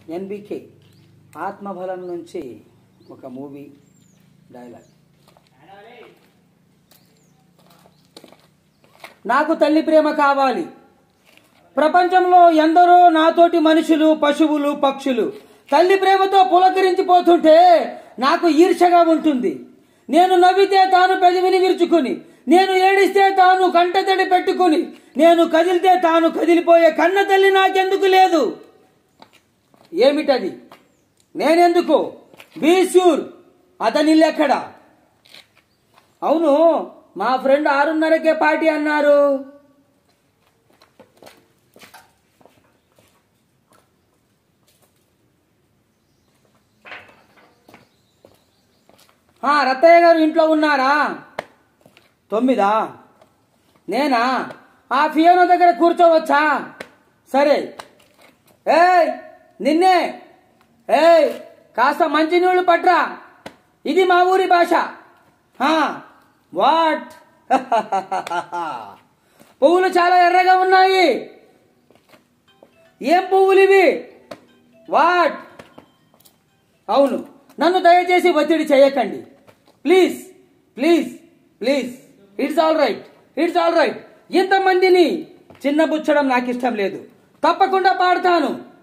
NBK ఆత్మబలం నుంచి ఒక movie dialogue నాకు తల్లి ప్రేమ కావాలి ప్రపంచంలో ఎందరో నాతోటి మనుషులు పశువులు పక్షులు తల్లి ప్రేమతో పులకరించిపోతుంటే నాకు ఈర్షగా ఉంటుంది నేను నవ్వితే తాను పెదవిని విరుచుకుని నేను ఏడిస్తే తాను కంటతడి పెట్టుకుని నేను కదిలితే తాను కదిలిపోయే కన్న తల్లి నాకెందుకు లేదు ఏమిటది నేనెందుకు బీ ష్యూర్ అతని లెక్కడ అవును మా ఫ్రెండ్ ఆరున్నరకే పార్టీ అన్నారు ఆ, రత్తయ్య గారు ఇంట్లో ఉన్నారా తొమ్మిదా నేనా ఆ ఫియోనా దగ్గర కూర్చోవచ్చా సరే ఏయ్ నిన్నే ఏయ్ కాస్త మంచినీళ్ళు పట్రా ఇది మా ఊరి భాష వాట్ పువ్వులు చాలా ఎర్రగా ఉన్నాయి ఏం పువ్వులు ఇవి వాట్ అవును నన్ను దయచేసి ఒత్తిడి చేయకండి please please please it's all right it's all right ఇంతమందిని చిన్నబుచ్చడం నాకు ఇష్టం లేదు తప్పకుండా పాడతాను